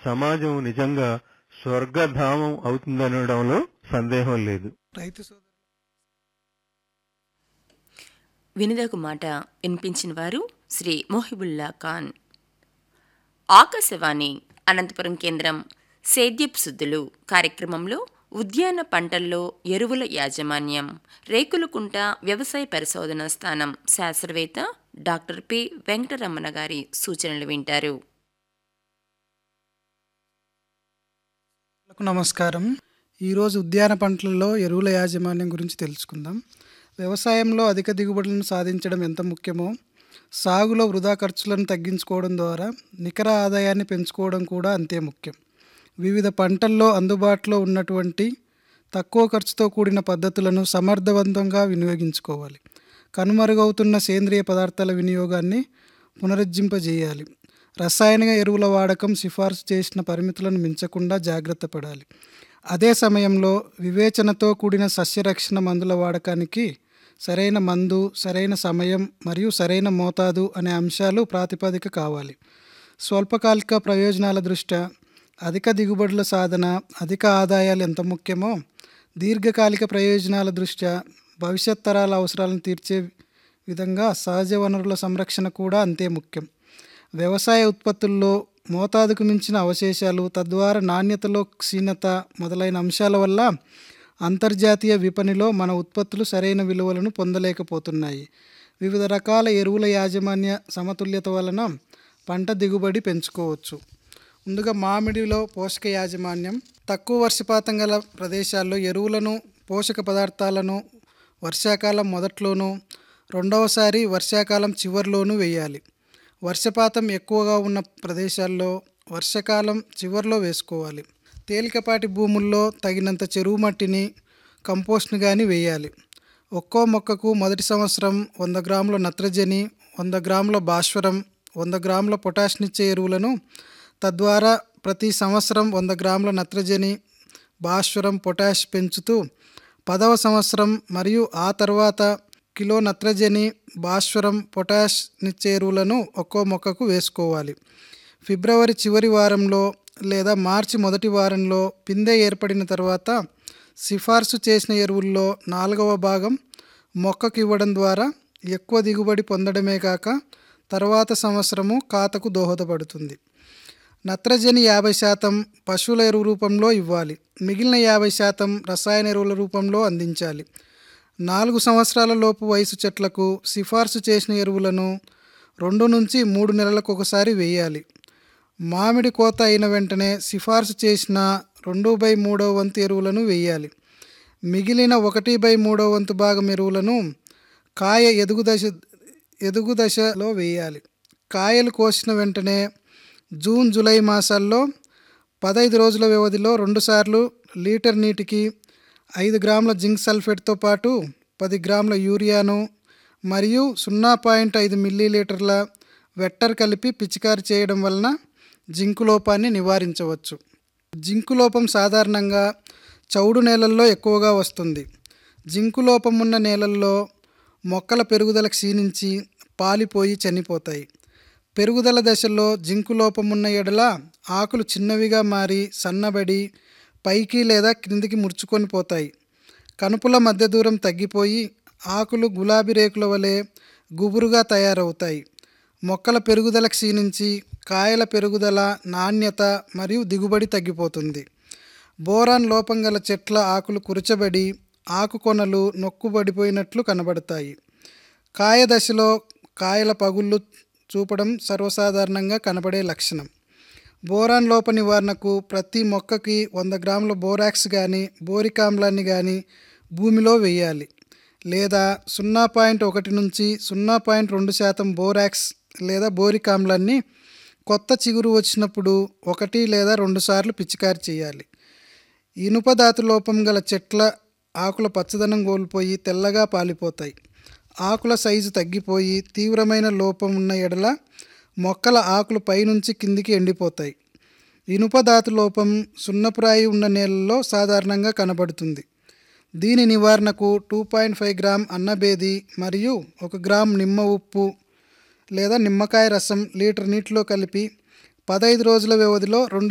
సమాజం నిజంగా స్వర్గధామం అవుతుందనడంలో సందేహం లేదు రైతు సోదరు వినిదకు మాట వినిపించిన వారు శ్రీ మొహిబుల్లా ఖాన్ ఆకాశవాణి అనంతపురం కేంద్రం సేద్యపు సుద్దులు కార్యక్రమంలో ఉద్యాన పంటల్లో ఎరువుల యాజమాన్యం రేకులకుంట వ్యవసాయ పరిశోధన స్థానం శాస్త్రవేత్త డాక్టర్ పి వెంకటరమణ గారి సూచనలు వింటారు లకు నమస్కారం ఈరోజు ఉద్యాన పంటలలో ఎరువుల యాజమాన్యం గురించి తెలుసుకుందాం వ్యవసాయంలో అధిక దిగుబడులను సాధించడం ఎంత ముఖ్యమో సాగులో వృధా ఖర్చులను తగ్గించుకోవడం ద్వారా నికర ఆదాయాన్ని పెంచుకోవడం కూడా అంతే ముఖ్యం వివిధ పంటల్లో అందుబాటులో ఉన్నటువంటి తక్కువ ఖర్చుతో కూడిన పద్ధతులను సమర్థవంతంగా వినియోగించుకోవాలి కనుమరుగవుతున్న సేంద్రియ పదార్థాల వినియోగాన్ని పునరుజ్జింపజేయాలి రసాయనిక ఎరువుల వాడకం సిఫార్సు చేసిన పరిమితులను మించకుండా జాగ్రత్త పడాలి అదే సమయంలో వివేచనతో కూడిన సస్యరక్షణ మందుల వాడకానికి సరైన మందు సరైన సమయం మరియు సరైన మోతాదు అనే అంశాలు ప్రాతిపదిక కావాలి స్వల్పకాలిక ప్రయోజనాల దృష్ట్యా అధిక దిగుబడుల సాధన అధిక ఆదాయాలు ఎంత ముఖ్యమో దీర్ఘకాలిక ప్రయోజనాల దృష్ట్యా భవిష్యత్ తరాల అవసరాలను తీర్చే విధంగా సహజ వనరుల సంరక్షణ కూడా అంతే ముఖ్యం వ్యవసాయ ఉత్పత్తుల్లో మోతాదుకు మించిన అవశేషాలు తద్వారా నాణ్యతలో క్షీణత మొదలైన అంశాల వల్ల అంతర్జాతీయ విపణిలో మన ఉత్పత్తులు సరైన విలువలను పొందలేకపోతున్నాయి వివిధ రకాల ఎరువుల యాజమాన్య సమతుల్యత వలన పంట దిగుబడి పెంచుకోవచ్చు ముందుగా మామిడిలో పోషక యాజమాన్యం తక్కువ వర్షపాతం గల ప్రదేశాల్లో ఎరువులను పోషక పదార్థాలను వర్షాకాలం మొదట్లోనూ రెండవసారి వర్షాకాలం చివరిలోనూ వేయాలి వర్షపాతం ఎక్కువగా ఉన్న ప్రదేశాల్లో వర్షాకాలం చివరిలో వేసుకోవాలి తేలికపాటి భూముల్లో తగినంత చెరువు మట్టిని కంపోస్ట్ని కానీ వేయాలి ఒక్కో మొక్కకు మొదటి సంవత్సరం వంద గ్రాముల నత్రజని వంద గ్రాముల భాస్వరం వంద గ్రాముల పొటాష్నిచ్చే ఎరువులను తద్వారా ప్రతి సంవత్సరం వంద గ్రాముల నత్రజని భాస్వరం పొటాష్ పెంచుతూ పదవ సంవత్సరం మరియు ఆ తర్వాత కిలో నత్రజని భాస్వరం పొటాష్ నిచ్చే ఎరువులను ఒక్కో మొక్కకు వేసుకోవాలి ఫిబ్రవరి చివరి వారంలో లేదా మార్చి మొదటి వారంలో పిందె ఏర్పడిన తర్వాత సిఫార్సు చేసిన ఎరువుల్లో నాలుగవ భాగం మొక్కకు ఇవ్వడం ద్వారా ఎక్కువ దిగుబడి పొందడమే కాక తర్వాత సంవత్సరము కాతకు దోహదపడుతుంది నత్రజని యాభై శాతం పశువుల ఎరువు రూపంలో ఇవ్వాలి మిగిలిన యాభై శాతం రసాయన ఎరువుల రూపంలో అందించాలి నాలుగు సంవత్సరాల లోపు వయసు చెట్లకు సిఫార్సు చేసిన ఎరువులను రెండు నుంచి మూడు నెలలకు ఒకసారి వేయాలి మామిడి కోత అయిన వెంటనే సిఫార్సు చేసిన రెండు బై మూడవ వంతు ఎరువులను వేయాలి మిగిలిన ఒకటి బై మూడవ వంతు భాగం ఎరువులను కాయ ఎదుగు దశ ఎదుగు దశలో వేయాలి కాయలు కోసిన వెంటనే జూన్ జూలై మాసాల్లో పదహైదు రోజుల వ్యవధిలో రెండుసార్లు లీటర్ నీటికి ఐదు గ్రాముల జింక్ సల్ఫేట్తో పాటు పది గ్రాముల యూరియాను మరియు సున్నా పాయింట్ ఐదు మిల్లీలీటర్ల వెట్టర్ కలిపి పిచికారి చేయడం వలన జింకు లోపాన్ని నివారించవచ్చు జింకు లోపం సాధారణంగా చౌడు నేలల్లో ఎక్కువగా వస్తుంది జింకు లోపం ఉన్న నేలల్లో మొక్కల పెరుగుదల క్షీణించి పాలిపోయి చనిపోతాయి పెరుగుదల దశలో జింకు లోపం ఉన్న ఎడల ఆకులు చిన్నవిగా మారి సన్నబడి పైకి లేదా క్రిందికి ముడుచుకొని పోతాయి కనుపుల మధ్య దూరం తగ్గిపోయి ఆకులు గులాబీ రేకుల వలె గుబురుగా తయారవుతాయి మొక్కల పెరుగుదల క్షీణించి కాయల పెరుగుదల నాణ్యత మరియు దిగుబడి తగ్గిపోతుంది బోరాన్ లోపం గల చెట్ల ఆకులు కురచబడి ఆకు కొనలు నొక్కుబడిపోయినట్లు కనబడతాయి కాయ దశలో కాయల పగుళ్ళు చూపడం సర్వసాధారణంగా కనబడే లక్షణం బోరాన్ లోప నివారణకు ప్రతి మొక్కకి వంద గ్రాముల బోరాక్స్ కానీ బోరిక్ ఆమ్లాన్ని కానీ భూమిలో వేయాలి లేదా సున్నా పాయింట్ ఒకటి నుంచి సున్నా పాయింట్ రెండు శాతం బోరాక్స్ లేదా బోరిక్ ఆమ్లాన్ని కొత్త చిగురు వచ్చినప్పుడు ఒకటి లేదా రెండు సార్లు పిచికారి చేయాలి ఇనుప ధాతు లోపం గల చెట్ల ఆకుల పచ్చదనం కోల్పోయి తెల్లగా పాలిపోతాయి ఆకుల సైజు తగ్గిపోయి తీవ్రమైన లోపం ఉన్న ఎడల మొక్కల ఆకులు పైనుంచి కిందికి ఎండిపోతాయి ఇనుప ధాతు లోపం సున్నపురాయి ఉన్న నేలల్లో సాధారణంగా కనబడుతుంది దీని నివారణకు టూ పాయింట్ ఫైవ్ గ్రామ్ అన్నబేది మరియు ఒక గ్రామ్ నిమ్మ ఉప్పు లేదా నిమ్మకాయ రసం లీటర్ నీటిలో కలిపి పదహైదు రోజుల వ్యవధిలో రెండు